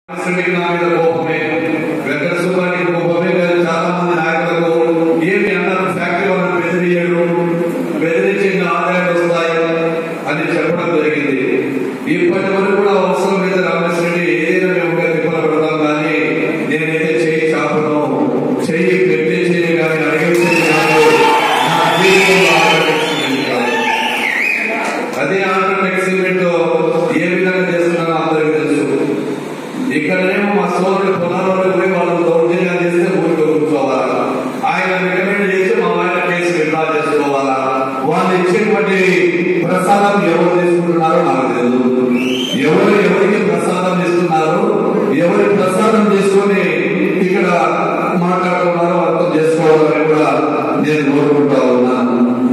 రామకృష్ణుడికి నా మీద కోపమే వెంకట సుబ్బానికి కోపమే కానీ చాలా మంది నాయకులకు ఏమి అన్నారు ఫ్యాక్టరీ వాళ్ళని బెదిరియడు బెదిరించి ఇంకా ఆదాయాలు వస్తాయి అని చెప్పడం జరిగింది ఇప్పటి వరకు కూడా అవసరం మీద రామకృష్ణుడి ఏదైనా మేము ఉంటే తిప్పలు పెడతాం కానీ నేనైతే చెయ్యి చాపను చెయ్యి పెట్టే చెయ్యి కానీ అడిగే చెయ్యి కాదు నా జీవితంలో ఆలోచించింది కాదు అదే ఆంధ్రప్రదేశ్ సిమెంట్ ఏ విధంగా చేస్తున్నారో అందరికీ తెలుసు ఇక్కడనేమో మా సోదరుడు పొలాల్లో పోయి వాళ్ళు దౌర్జన్యాలు చేస్తే ఊరికి కూర్చోవాలా ఆయన రికమెండ్ చేసి మా ఆయన కేసు విత్డ్రా చేసుకోవాలా వాళ్ళు ఇచ్చేటువంటి ప్రసాదం ఎవరు తీసుకుంటున్నారో నాకు తెలియదు ఎవరు ఎవరికి ప్రసాదం ఇస్తున్నారో ఎవరి ప్రసాదం తీసుకొని ఇక్కడ మాట్లాడుతున్నారో అర్థం చేసుకోవాలని కూడా నేను కోరుకుంటా ఉన్నాను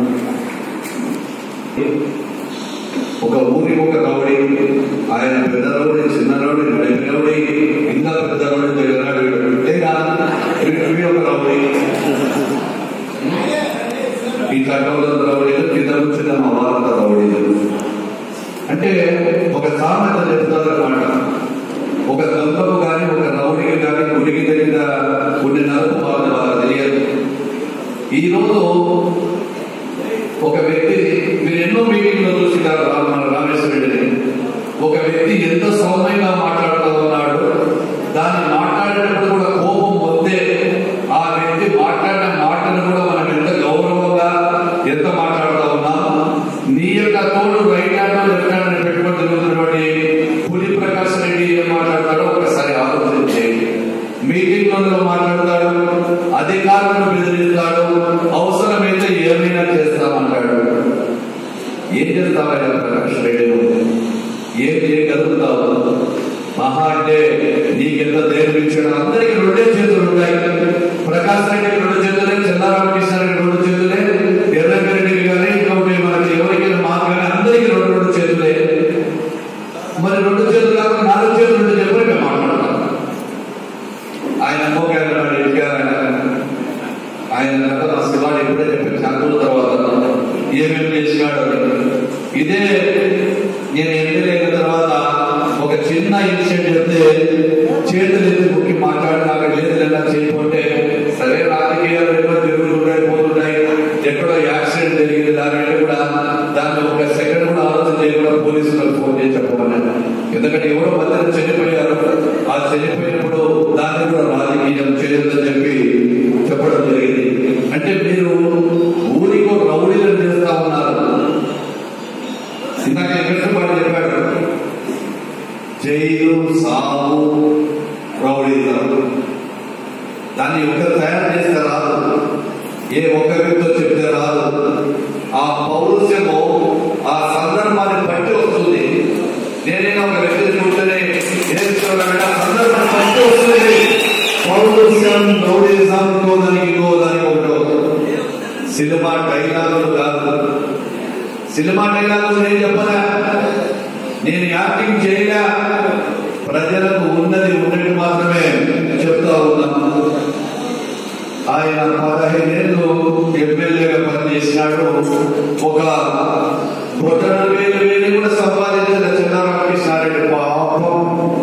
ఒక ఊరికి ఒక రౌడీ ఆయన పెద్ద రౌడీ చిన్న రౌడీ నడిపి రౌడీ ఇంకా పెద్ద రౌడీ జగన్నాడు లేదా వీడు ఒక రౌడీ ఈ చట్టంలో రౌడీలు కింద కూర్చున్న మా వాళ్ళ రౌడీలు అంటే ఒక సామెత చెప్తారు అనమాట ఒక దొంగకు కానీ ఒక రౌడీకి కానీ గుడికి దగ్గర కొన్ని నలుపు వాళ్ళు వాళ్ళకి తెలియదు ఈ రోజు ఒక వ్యక్తి మీరు ఎన్నో మీటింగ్లో చూసినారు రా- మన రామేశ్వర రెడ్డిని ఒక వ్యక్తి ఎంత సౌమ్యంగా మాట్లాడుతూ ఉన్నాడు దాన్ని మాట్లాడేటప్పుడు కూడా కోపం వస్తే ఆ వ్యక్తి మాట్లాడిన మాటను కూడా మనం ఎంత గౌరవంగా ఎంత మాట్లాడుతూ ఉన్నాం నీ యొక్క తోడు రైట్ హ్యాండ్ లెఫ్ట్ హ్యాండ్ పెట్టుకొని తిరుగుతున్నటువంటి పులి ప్రకాష్ రెడ్డి ఏం మాట్లాడతాడో ఒకసారి ఆలోచించేయండి మీటింగ్లలో మాట్లాడతాడు అధికారులను బెదిరిస్తాడు అవసరమైతే ఏమైనా చేస్తామంటాడు ఏం చేస్తావయ్యా ప్రకాష్ రెడ్డి నువ్వు? ఏం చేయగలుగుతావు మహా అంటే నీకెంత ధైర్యం ఇచ్చాడు అందరికి రెండే చేతులు ఉంటాయి ప్రకాష్ రెడ్డికి రెండు చేతులే చంద్రరామకృష్ణ రెడ్డి రెండు చేతులే ఎర్రగరెడ్డికి కానీ ఇంకొకటి మనకి ఎవరికైనా మాకు కానీ అందరికి రెండు రెండు చేతులే మరి రెండు చేతులు కాకుండా నాలుగు చేతులు ఉంటే చెప్పని మేము మాట్లాడతాం ఆయన మోకారు ఎక్కారు ఆయన కథ నా శివాడు ఎప్పుడే చెప్పారు చదువుల తర్వాత ఏమేమి చేసినాడు అని. ఇదే నేను ఎమ్మెల్యే అయిన తర్వాత ఒక చిన్న ఇన్సిడెంట్ చెప్తే చేతులు ఎత్తి ముక్కి మాట్లాడినాక లేదులేనా చేయకుంటే సరే రాజకీయాలు ఎన్నో తిరుగుతుంటాయి పోతుంటాయి ఎక్కడో యాక్సిడెంట్ జరిగింది దాని కూడా దాన్ని ఒక సెకండ్ కూడా ఆలోచన చేయకుండా పోలీసులకు ఫోన్ చేసి చెప్పమన్నాను ఎందుకంటే ఎవరో మధ్యన చనిపోయారు ఆ చనిపోయినప్పుడు దాన్ని కూడా రాజకీయం చేయొద్దని చెప్పి చెప్పడం జరిగింది అంటే మీరు ఊరికి ఒక రౌడీలను చేస్తా ఉన్నారు ఇందాక వెంకటపాటి చెప్పాడు జైలు సాగు రౌడీలు దాన్ని ఒకరు తయారు చేస్తే రాదు ఏ ఒక్క వ్యక్తితో చెప్తే రాదు ఆ పౌరుషము ఆ సందర్భాన్ని బట్టి వస్తుంది నేనైనా ఒక వ్యక్తిని చూస్తేనే ఏం చూడాలంటే ఆ సందర్భాన్ని బట్టి వస్తుంది పౌరుషం రౌడీజం ఇంకో దానికి ఇంకో దానికి ఒకటి అవుతుంది సినిమా డైలాగులు కాదు సినిమా డైలాగులు నేను చెప్పనా నేను యాక్టింగ్ చేయలే ప్రజలకు ఉన్నది ఉన్నట్టు మాత్రమే చెప్తా ఉన్నాను ఆయన పదహైదేళ్ళు ఎమ్మెల్యేగా పనిచేసినాడు ఒక బొట్టన వేలు వేలు కూడా సంపాదించిన చిన్నారామకృష్ణారెడ్డి పాపం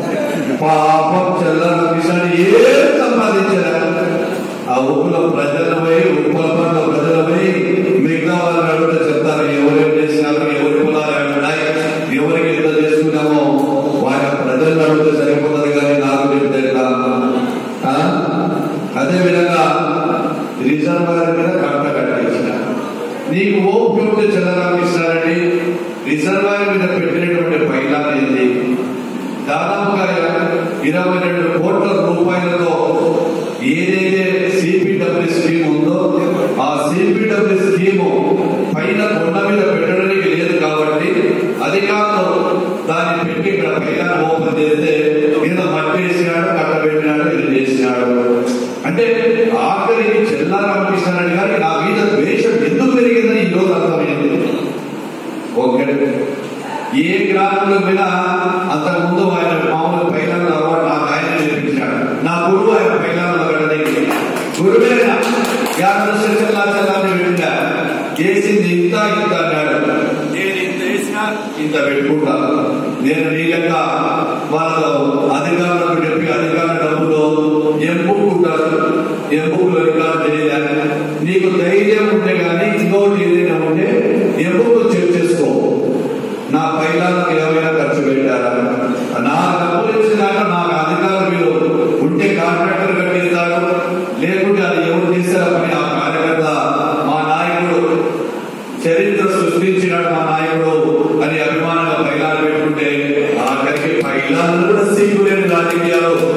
పాపం చిన్నారామకృష్ణారెడ్డి ఏం సంపాదించారు ఆ ఊళ్ళో ప్రజలపై ఉప్పలపంలో ప్రజలపై మిగతా వాళ్ళని అడిగితే చెప్తారు ఎవరేం చేసినారు ఎవరి పొలాలు ఏమి ఉన్నాయి ఎవరికి ఎంత చేసుకున్నామో వారి ప్రజలను అడిగితే సరిపోతుంది కానీ నాకు చెప్తే ఎట్లా? ఆ? అదే విధంగా రిజర్వాయర్ మీద కట్ట కట్టించిన నీకు ఓపిక ఉంటే చంద్రరామకృష్ణారెడ్డి రిజర్వాయర్ మీద పెట్టినటువంటి పైలాన్ ఏంది దాదాపుగా ఇరవై రెండు కోట్ల రూపాయలతో ఏదైతే సిపిడబ్ల్యూ స్కీమ్ ఉందో ఆ సిపిడబ్ల్యూ స్కీమ్ పైన కొండ మీద పెట్టడానికి లేదు కాబట్టి అధికారులు దాన్ని పెట్టి ఇక్కడ పైన ఓపెన్ చేస్తే కింద మట్టి వేసినాడు కట్ట పెట్టినాడు ఇది చేసినాడు అంటే ఆఖరికి చెల్లా రామకృష్ణారెడ్డి గారికి నా మీద ద్వేషం ఎందుకు పెరిగిందని ఈ రోజు అర్థమైంది ఒకటి ఏ గ్రామంలో పోయినా అంతకు ముందు ఆయన మామూలు పైలాలు అలవాటు నాకు ఆయన నేర్పించాడు నా గురువు ఆయన పైలాలు కట్టడానికి గురువేనా యాభై సెక్షన్లా చల్లాన్ని పెట్టా చేసింది ఇంత ఇంత అన్నాడు నేను ఇంత వేసినా ఇంత పెట్టుకుంటా నేను నీ లెక్క వాళ్ళ అధికారులకు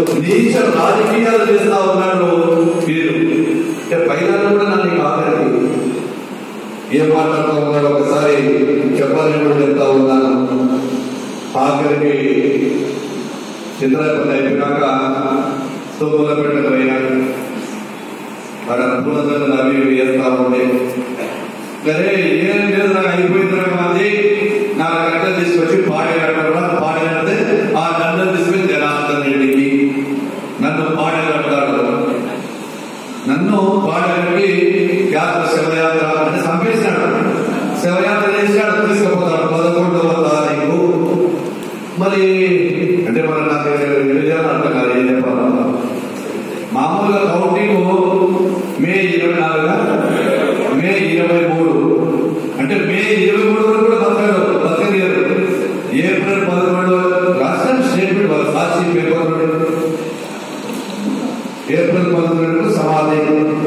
నీచ రాజకీయాలు చేస్తా ఉన్నాడు వీరు అంటే పైన కూడా నన్ను కాదండి ఏం మాట్లాడుతూ ఉన్నాడు ఒకసారి చెప్పాలని కూడా చెప్తా ఉన్నాను ఆఖరికి చిత్రపతి అయిపోయినాక తుమ్మల పెట్టకు పోయినాడు అక్కడ పూలదండలు అవి ఇవి వేస్తా ఉండే సరే ఏం లేదు నాకు అయిపోయిన అది నాకు గంటలు తీసుకొచ్చి పాడేటప్పుడు పాడేటది ఆ దండలు తీసుకొని జనార్దన్ రెడ్డికి నన్ను పాడేటట్టాడు నన్ను పాడేటకి యాత్ర శివయాత్ర అంటే చంపేశాడు శివయాత్ర చేశాడు తీసుకుపోతాడు పదకొండవ తారీఖు మరి అంటే మన నాకు విభజన అర్థం కాదు ఏం చెప్పాలి మామూలుగా కౌంటింగ్ మే ఇరవై నాలుగు మే ఇరవై మూడు అంటే మే ఇరవై మూడు వరకు కూడా బతకడు బతకలేరు ఏప్రిల్ పదకొండు రాష్ట్రం స్టేట్మెంట్ వాళ్ళ సాక్షి పేపర్ ఏప్రిల్ పదకొండు సమాధి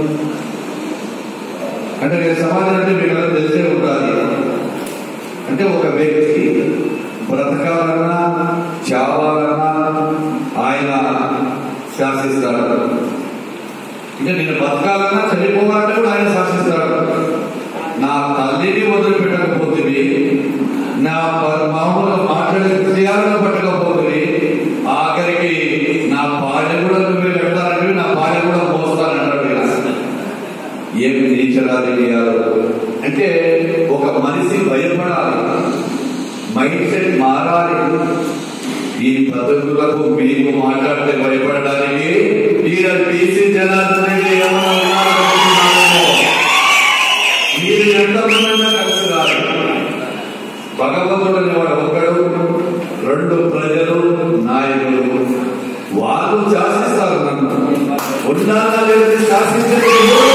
అంటే నేను సమాధి అంటే మీకు అందరికీ తెలిసే ఉండాలి అంటే ఒక వ్యక్తి బ్రతకాలన్నా చావాలన్నా ఆయన శాసిస్తాడు ఇంకా నేను బతకాలన్నా చనిపోవాలంటే కూడా ఆయన శాసిస్తాడు నా తల్లిని వదిలిపెట్టకపోతే నా ప- మామూలుగా మాట్లాడే విషయాలను పట్టకపోతే ఆఖరికి నా పాడె కూడా నువ్వే పెడతానంటే నా పాడె కూడా మోస్తానంటాడు ఇలా. ఏమి నీచ రాజకీయాలు అంటే ఒక మనిషి భయపడాలి మైండ్ సెట్ మారాలి ఈ పద్ధతులకు మీకు మాట్లాడితే భయపడడానికి ఈయన బీసీ జనార్దన్ రెడ్డి ఏమన్నా ఉన్నారో అనుకుంటున్నారేమో. మీరు ఎంతమంది కలిసి రాలి భగవంతుడు అనేవాడు ఒకడు రెండు ప్రజలు నాయకులు వాళ్ళు శాసిస్తారు నన్ను ఉన్నారా లేదు శాసించలేదు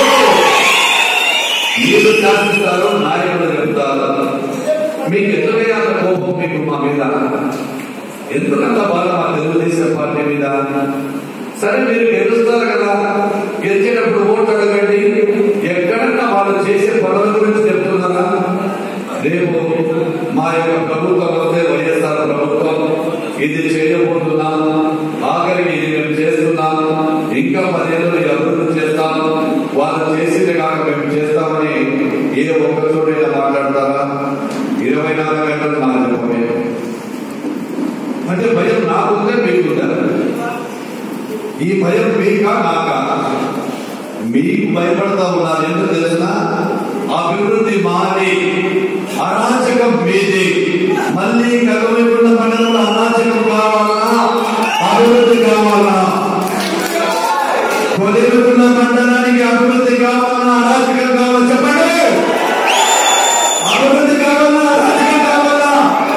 మీరు శాసిస్తారు నాయకులు చెప్తారు మీకు ఎందుకయ్యా అంత కోపం మీకు మా మీద ఎందుకంత బాధ మా తెలుగుదేశం పార్టీ మీద సరే మీరు గెలుస్తారు కదా గెలిచేటప్పుడు ఓటు అడగండి ఎక్కడన్నా వాళ్ళు చేసే పనుల గురించి చెప్తున్నారా రేపు మా యొక్క ప్రభుత్వం వస్తే వైఎస్ఆర్ ప్రభుత్వం ఇది చేయబోతున్నాం ఆఖరికి ఇది మేము చేస్తున్నాం ఇంకా పదేళ్ళు ఈ అభివృద్ధి చేస్తాం వాళ్ళు చేసింది కాక మేము చేస్తామని ఏ ఒక్క చోట ఇలా మాట్లాడతారా ఇరవై నాలుగు గంటలు నాకు చెప్పమే అంటే భయం నాకుందా మీకుందా ఈ భయం మీకా నాకా మీకు భయపడతా ఉన్నారు ఎందుకు తెలిసిన అభివృద్ధి మాది అరాచకం మీది మళ్ళీ కలవైపున్న మండలంలో అరాచకం కావాలా అభివృద్ధి కావాలా కొలిమికున్న మండలానికి అభివృద్ధి కావాలా అరాచకం కావాలా చెప్పండి అభివృద్ధి కావాలా అరాచకం కావాలా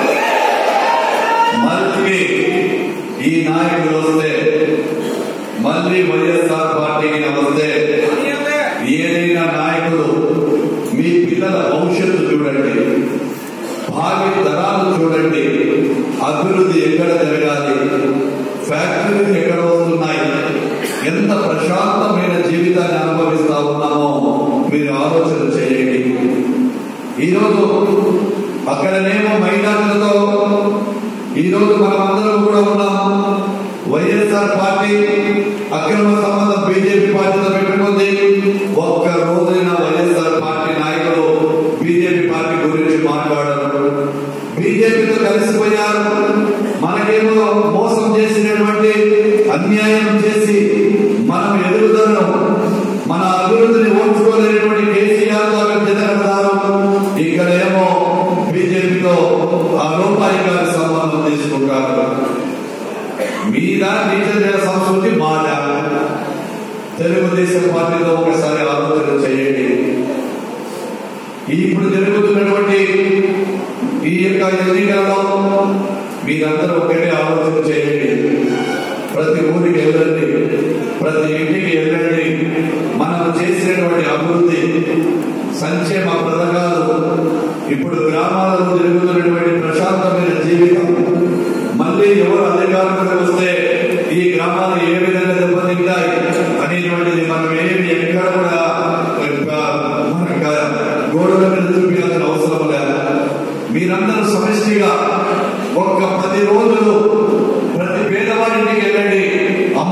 మళ్ళీ ఈ నాయకులు వస్తే మళ్ళీ వైఎస్ఆర్ పార్టీకి వస్తే ఏదైనా నాయకులు మీ పిల్లల భవిష్యత్తు చూడండి భావి తరాలు చూడండి అభివృద్ధి ఎక్కడ జరగాలి ఫ్యాక్టరీలు ఎక్కడ వస్తున్నాయి ఎంత ప్రశాంతమైన జీవితాన్ని అనుభవిస్తా ఉన్నామో మీరు ఆలోచన చేయండి ఈరోజు అక్కడనేమో మైదానులతో ఈరోజు మనమందరం కూడా ఉన్నాం వైఎస్ఆర్ పార్టీ అక్రమ సంబంధం బీజేపీ పార్టీతో పెట్టుకుంది ఒక్క రోజైనా వైఎస్ఆర్ పార్టీ నాయకులు బీజేపీ పార్టీ గురించి మాట్లాడారు బీజేపీతో కలిసిపోయారు మనకేమో మోసం చేసినటువంటి అన్యాయం చేసి మనం ఎదుగుదలను మన అభివృద్ధిని ఓర్చుకోలేనటువంటి కేసీఆర్ తో అక్కడ జతకడతారు ఇక్కడేమో బీజేపీతో ఆ రూపాయి గారి సంబంధం తీసుకుంటారు మీద నీచ సంస్కృతి మాట తెలుగుదేశం పార్టీలో ఒకసారి ఆలోచన చేయండి ఇప్పుడు జరుగుతున్నటువంటి ఈ యొక్క ఎన్నికల్లో మీరందరూ ఒకటే ఆలోచన చేయండి ప్రతి ఊరికి వెళ్ళండి ప్రతి ఇంటికి వెళ్ళండి మనం చేసినటువంటి అభివృద్ధి సంక్షేమ పథకాలు ఇప్పుడు గ్రామాలలో జరుగుతున్నటువంటి ప్రశాంతమైన జీవితం మళ్ళీ ఎవరు అధికారంలోకి వస్తే ఈ గ్రామాలు ఏ విధంగా దెబ్బతింటాయి అనేటువంటిది మనం ఏమి ఎక్కడ కూడా ఆ, మనకు గోడల మీద చూపించాల్సిన అవసరం లేదు మీరందరూ సమిష్టిగా ఒక్క పది రోజులు ప్రతి పేదవాడింటికి వెళ్ళండి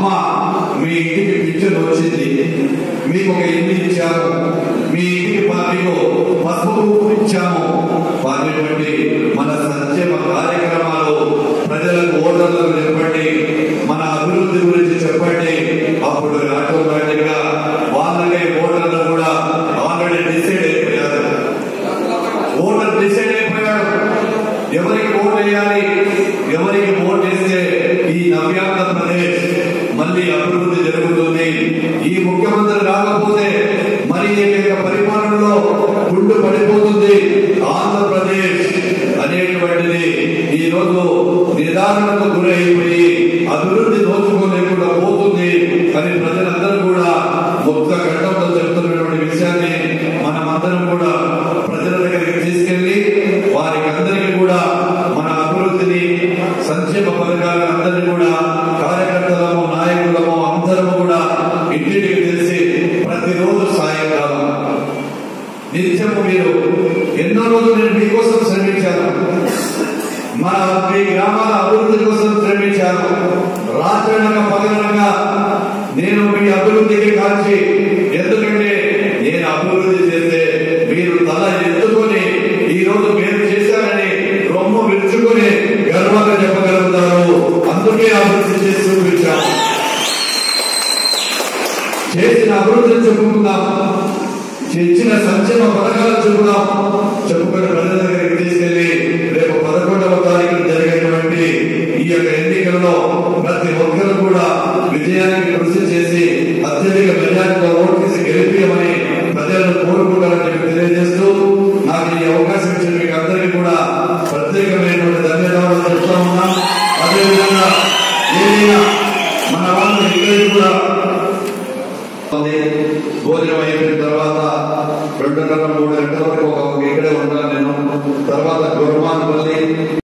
మీకు ఒక ఇల్లు ఇచ్చాము మీ ఇంటికి ప- మీకు పసుపు కుంకుమ ఇచ్చాము వారిటువంటి మన సంక్షేమ కార్యక్రమాలు ప్రజలకు ఓటర్లకు చెప్పండి మన అభివృద్ధి గురించి చెప్పండి అప్పుడు ఆటోమేటిక్ గా వాళ్ళకే ఓటర్లు కూడా ఆల్రెడీ డిసైడ్ అయిపోయారు ఓటర్ డిసైడ్ అయిపోయాడు ఎవరికి ఓట్ వేయాలి ఎవరికి ఓట్ వేస్తే ఈ నవ్యాంధ్రప్రదేశ్ మళ్ళీ అభివృద్ధి జరుగుతుంది ఈ ముఖ్యమంత్రి రాకపోతే మరి ఏకైక పరిపాలనలో గుండు పడిపోతుంది ఆంధ్రప్రదేశ్ అనేటువంటిది ఈ రోజు నిదారణకు గురైపోయి అభివృద్ధి దోచుకోలేకుండా పోతుంది అని ప్రజలందరూ కూడా ఒక్క ఘట్టంలో చెప్తున్నటువంటి విషయాన్ని మనమందరం కూడా ప్రజల దగ్గరికి తీసుకెళ్లి వారికి అందరికీ కూడా మన అభివృద్ధిని సంక్షేమ పథకాలను అందరినీ కూడా కార్యకర్తలము నాయకులము అందరము కూడా ఇంటింటికి తెలిసి ప్రతిరోజు సాయంకాలం నిత్యము మీరు ఎన్నో రోజులు నేను మీకోసం శ్రమించాను మన మీ గ్రామాల అభివృద్ధి కోసం శ్రమించాను రాత్రనక పగలనగా నేను మీ అభివృద్ధికి కాల్చి ఎందుకంటే నేను అభివృద్ధి చేస్తే మీరు తల ఎత్తుకొని ఈ రోజు మీరు చేశారని రొమ్ము విరుచుకొని గర్వంగా చెప్పగలుగుతారు అందుకే అభివృద్ధి చేసి చూపించాము చేసిన అభివృద్ధిని చెప్పుకుందాం ఇచ్చిన సంక్షేమ పథకాలు చెప్పుదాం చెప్పుకొని ప్రజల దగ్గరికి తీసుకెళ్లి రేపు పదకొండవ తారీఖున జరిగేటువంటి ఈ యొక్క ఎన్నికల్లో ప్రతి ఒక్కరు కూడా విజయానికి కృషి చేసి అత్యధిక మెజార్టీతో ఓటు తీసి గెలిపియమని ప్రజలను కోరుకుంటారని చెప్పి తెలియజేస్తూ నాకు ఈ అవకాశం ఇచ్చిన మీకు అందరికీ కూడా ప్రత్యేకమైనటువంటి ధన్యవాదాలు చెప్తా ఉన్నాం అదేవిధంగా ఏదైనా మన వాళ్ళు ఇక్కడికి కూడా ఉంది. భోజనం అయిపోయిన తర్వాత రెండున్నర మూడు